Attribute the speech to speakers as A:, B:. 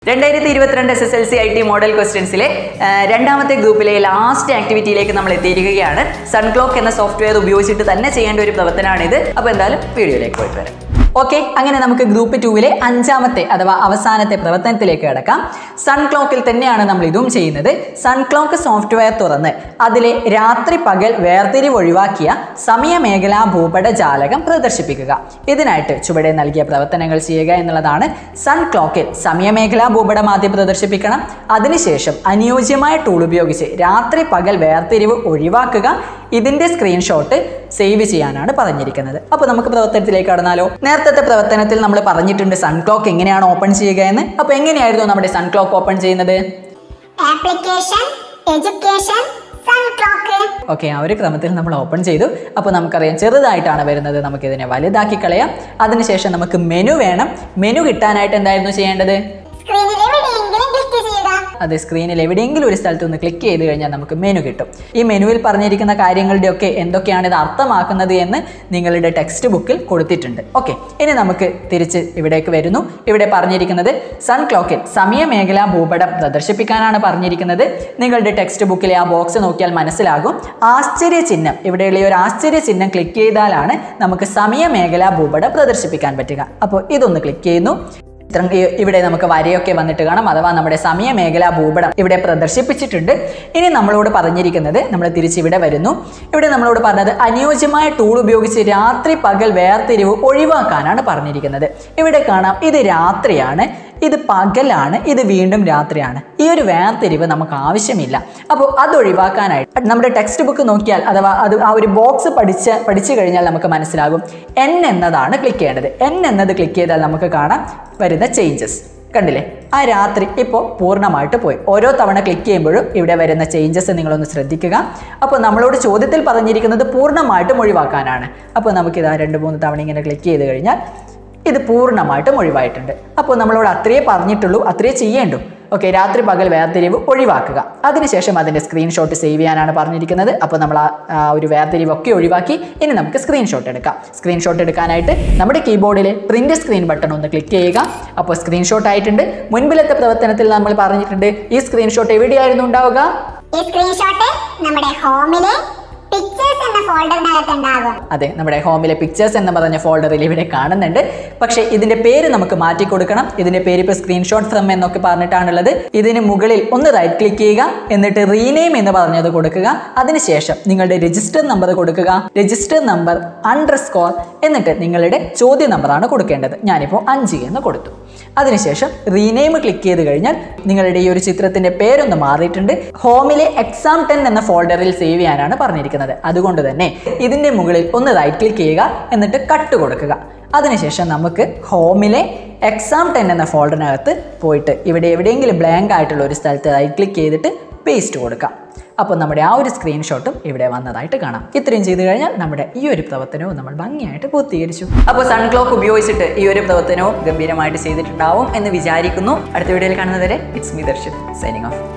A: രണ്ടായിരത്തി ഇരുപത്തിരണ്ട് S S L C I T model ക്വസ്റ്റ്യൻസിലെ ആ, രണ്ടാമത്തെ ഗ്രൂപ്പിലെ ലാസ്റ്റ് ആക്ടിവിറ്റിയിലേക്ക് നമ്മൾ എത്തിയിരിക്കുകയാണ് സൺക്ലോക്ക് എന്ന സോഫ്റ്റ്വെയർ ഉപയോഗിച്ചിട്ട് തന്നെ ചെയ്യേണ്ട ഒരു പ്രവർത്തനമാണിത് അപ്പോൾ എന്തായാലും വീഡിയോയിലേക്ക് പോയിട്ട് വരാം ഓക്കെ അങ്ങനെ നമുക്ക് ഗ്രൂപ്പ് ടൂവിലെ അഞ്ചാമത്തെ അഥവാ അവസാനത്തെ പ്രവർത്തനത്തിലേക്ക് കിടക്കാം സൺ ക്ലോക്കിൽ തന്നെയാണ് നമ്മൾ ഇതും ചെയ്യുന്നത് സൺ ക്ലോക്ക് സോഫ്റ്റ്വെയർ തുറന്ന് അതിലെ രാത്രി പകൽ വേർതിരിവ് ഒഴിവാക്കിയ സമയമേഖലാ ഭൂപട ജാലകം പ്രദർശിപ്പിക്കുക ഇതിനായിട്ട് ചുവടെ നൽകിയ പ്രവർത്തനങ്ങൾ ചെയ്യുക എന്നുള്ളതാണ് സൺ ക്ലോക്കിൽ സമയമേഖലാ ഭൂപടം ആദ്യം പ്രദർശിപ്പിക്കണം അതിനുശേഷം അനുയോജ്യമായ ടൂൾ ഉപയോഗിച്ച് രാത്രി പകൽ വേർതിരിവ് ഒഴിവാക്കുക ഇതിന്റെ സ്ക്രീൻഷോട്ട് സേവ് ചെയ്യാനാണ് പറഞ്ഞിരിക്കുന്നത് അപ്പോൾ നമുക്ക് പ്രവർത്തനത്തിലേക്ക് കടന്നാലോ നേരത്തെ പ്രവർത്തനത്തിൽ നമ്മൾ പറഞ്ഞിട്ടുണ്ട് സൺ ക്ലോക്ക് എങ്ങനെയാണ് ഓപ്പൺ ചെയ്യുക എന്ന് അപ്പോൾ എങ്ങനെയായിരുന്നു നമ്മുടെ സൺ ക്ലോക്ക് ഓപ്പൺ ചെയ്യുന്നത്
B: application education sun clock
A: okay ആ ഒരു ക്രമത്തിൽ നമ്മൾ ഓപ്പൺ ചെയ്തു അപ്പോൾ നമുക്കറിയാം ചെറുതായിട്ടാണ് വരുന്നത് നമുക്കിതിനെ വലുതാക്കി കളയാം അതിനുശേഷം നമുക്ക് മെനു വേണം മെനു കിട്ടാനായിട്ട് എന്തായിരുന്നു ചെയ്യേണ്ടത്
B: സ്ക്രീനിൽ എവിടെയെങ്കിലും ക്ലിക്ക് ചെയ്യുക
A: അത് സ്ക്രീനിൽ എവിടെയെങ്കിലും ഒരു സ്ഥലത്ത് ഒന്ന് ക്ലിക്ക് ചെയ്ത് കഴിഞ്ഞാൽ നമുക്ക് മെനു കിട്ടും ഈ മെനുവിൽ പറഞ്ഞിരിക്കുന്ന കാര്യങ്ങളുടെയൊക്കെ എന്തൊക്കെയാണ് ഇത് അർത്ഥമാക്കുന്നത് എന്ന് നിങ്ങളുടെ ടെക്സ്റ്റ് ബുക്കിൽ കൊടുത്തിട്ടുണ്ട് ഓക്കെ ഇനി നമുക്ക് തിരിച്ച് ഇവിടേക്ക് വരുന്നു ഇവിടെ പറഞ്ഞിരിക്കുന്നത് സൺ ക്ലോക്കിൽ സമയമേഖലാ ഭൂപടം പ്രദർശിപ്പിക്കാനാണ് പറഞ്ഞിരിക്കുന്നത് നിങ്ങളുടെ ടെക്സ്റ്റ് ബുക്കിലെ ആ ബോക്സ് നോക്കിയാൽ മനസ്സിലാകും ആശ്ചര്യ ചിഹ്നം ഇവിടെയുള്ള ഈ ഒരു ആശ്ചര്യ ചിഹ്നം ക്ലിക്ക് ചെയ്താലാണ് നമുക്ക് സമയമേഖലാ ഭൂപടം പ്രദർശിപ്പിക്കാൻ പറ്റുക അപ്പോൾ ഇതൊന്ന് ക്ലിക്ക് ചെയ്യുന്നു ചിത്രം ഈ- ഇവിടെ നമുക്ക് വരയൊക്കെ വന്നിട്ട് കാണാം അഥവാ നമ്മുടെ സമയമേഖലാ ഭൂപടം ഇവിടെ പ്രദർശിപ്പിച്ചിട്ടുണ്ട് ഇനി നമ്മളോട് പറഞ്ഞിരിക്കുന്നത് നമ്മൾ തിരിച്ചിവിടെ വരുന്നു ഇവിടെ നമ്മളോട് പറഞ്ഞത് അനുയോജ്യമായ ടൂൾ ഉപയോഗിച്ച് രാത്രി പകൽ വേർതിരിവ് ഒഴിവാക്കാനാണ് പറഞ്ഞിരിക്കുന്നത് ഇവിടെ കാണാം ഇത് രാത്രിയാണ് ഇത് പകലാണ് ഇത് വീണ്ടും രാത്രിയാണ് ഈ ഒരു വേർതിരിവ് നമുക്ക് ആവശ്യമില്ല അപ്പോൾ അത് ഒഴിവാക്കാനായിട്ട് നമ്മുടെ ടെക്സ്റ്റ് ബുക്ക് നോക്കിയാൽ അഥവാ അത് ആ ഒരു ബോക്സ് പഠിച്ച് പഠിച്ചു കഴിഞ്ഞാൽ നമുക്ക് മനസ്സിലാകും എൻ എന്നതാണ് ക്ലിക്ക് ചെയ്യേണ്ടത് എൻ എന്നത് ക്ലിക്ക് ചെയ്താൽ നമുക്ക് കാണാം വരുന്ന ചേഞ്ചസ് കണ്ടില്ലേ ആ രാത്രി ഇപ്പോൾ പൂർണ്ണമായിട്ട് പോയി ഓരോ തവണ ക്ലിക്ക് ചെയ്യുമ്പോഴും ഇവിടെ വരുന്ന ചേഞ്ചസ് നിങ്ങളൊന്ന് ശ്രദ്ധിക്കുക അപ്പോൾ നമ്മളോട് ചോദ്യത്തിൽ പറഞ്ഞിരിക്കുന്നത് പൂർണ്ണമായിട്ടും ഒഴിവാക്കാനാണ് അപ്പോൾ നമുക്കിത് ആ രണ്ട് മൂന്ന് തവണ ഇങ്ങനെ ക്ലിക്ക് ചെയ്ത് കഴിഞ്ഞാൽ ഇത് പൂർണ്ണമായിട്ടും ഒഴിവായിട്ടുണ്ട് അപ്പോൾ നമ്മളോട് അത്രയേ പറഞ്ഞിട്ടുള്ളൂ അത്രയേ ചെയ്യേണ്ടൂ ഓക്കെ രാത്രി പകൽ വേർതിരിവ് ഒഴിവാക്കുക അതിനുശേഷം അതിൻ്റെ സ്ക്രീൻഷോട്ട് സേവ് ചെയ്യാനാണ് പറഞ്ഞിരിക്കുന്നത് അപ്പോൾ നമ്മൾ ആ ആ ഒരു വേർതിരിവൊക്കെ ഒഴിവാക്കി ഇനി നമുക്ക് സ്ക്രീൻഷോട്ട് എടുക്കാം സ്ക്രീൻഷോട്ട് എടുക്കാനായിട്ട് നമ്മുടെ കീബോർഡിൽ പ്രിന്റ് സ്ക്രീൻ ബട്ടൺ ഒന്ന് ക്ലിക്ക് ചെയ്യുക അപ്പോൾ സ്ക്രീൻഷോട്ട് ആയിട്ടുണ്ട് മുൻപിലത്തെ പ്രവർത്തനത്തിൽ നമ്മൾ പറഞ്ഞിട്ടുണ്ട് ഈ സ്ക്രീൻഷോട്ട് എവിടെയായിരുന്നു ഉണ്ടാവുക
B: ഈ സ്ക്രീൻഷോട്ട് നമ്മുടെ ഹോമിലെ പിക്ചേഴ്സ് എന്ന ഫോൾഡറിനകത്ത് ഉണ്ടാകും
A: അതെ നമ്മുടെ ഹോമിലെ പിക്ചേഴ്സ് എന്ന് പറഞ്ഞ ഫോൾഡറിൽ ഇവിടെ കാണുന്നുണ്ട് പക്ഷേ ഇതിന്റെ പേര് നമുക്ക് മാറ്റി കൊടുക്കണം ഇതിന്റെ പേര് ഇപ്പോൾ സ്ക്രീൻഷോട്ട് ഫ്രം എന്നൊക്കെ പറഞ്ഞിട്ടാണുള്ളത് ഇതിന് മുകളിൽ ഒന്ന് റൈറ്റ് ക്ലിക്ക് ചെയ്യുക എന്നിട്ട് റീനെയിം എന്ന് പറഞ്ഞത് കൊടുക്കുക അതിനുശേഷം നിങ്ങളുടെ രജിസ്റ്റർ നമ്പർ കൊടുക്കുക രജിസ്റ്റർ നമ്പർ അണ്ടർ സ്കോർ എന്നിട്ട് നിങ്ങളുടെ ചോദ്യ നമ്പറാണ് കൊടുക്കേണ്ടത് ഞാനിപ്പോൾ അഞ്ച് എന്ന് കൊടുത്തു അതിനുശേഷം റീനെയിം ക്ലിക്ക് ചെയ്ത് കഴിഞ്ഞാൽ നിങ്ങളുടെ ഈ ഒരു ചിത്രത്തിന്റെ പേരൊന്ന് മാറിയിട്ടുണ്ട് ഹോമിലെ എക്സാം ടെൻ എന്ന ഫോൾഡറിൽ സേവ് ചെയ്യാനാണ് പറഞ്ഞിരിക്കുന്നത് അതുകൊണ്ട് തന്നെ ഇതിന്റെ മുകളിൽ ഒന്ന് റൈറ്റ് ക്ലിക്ക് ചെയ്യുക എന്നിട്ട് കട്ട് കൊടുക്കുക അതിനുശേഷം നമുക്ക് ഹോമിലെ എക്സാം ടെൻ എന്ന ഫോൾഡറിനകത്ത് പോയിട്ട് ഇവിടെ എവിടെയെങ്കിലും ബ്ലാങ്ക് ആയിട്ടുള്ള ഒരു സ്ഥലത്ത് റൈറ്റ് ക്ലിക്ക് ചെയ്തിട്ട് പേസ്റ്റ് കൊടുക്കാം അപ്പോൾ നമ്മുടെ ആ ഒരു സ്ക്രീൻഷോട്ടും ഇവിടെ വന്നതായിട്ട് കാണാം ഇത്രയും ചെയ്തു കഴിഞ്ഞാൽ നമ്മുടെ ഈ ഒരു പ്രവർത്തനവും നമ്മൾ ഭംഗിയായിട്ട് പൂർത്തീകരിച്ചു അപ്പോൾ സൺ ക്ലോക്ക് ഉപയോഗിച്ചിട്ട് ഈ ഒരു പ്രവർത്തനവും ഗംഭീരമായിട്ട് ചെയ്തിട്ടുണ്ടാവും എന്ന് വിചാരിക്കുന്നു അടുത്ത വീഡിയോയിൽ കാണുന്നവരെ it's me Darshit signing of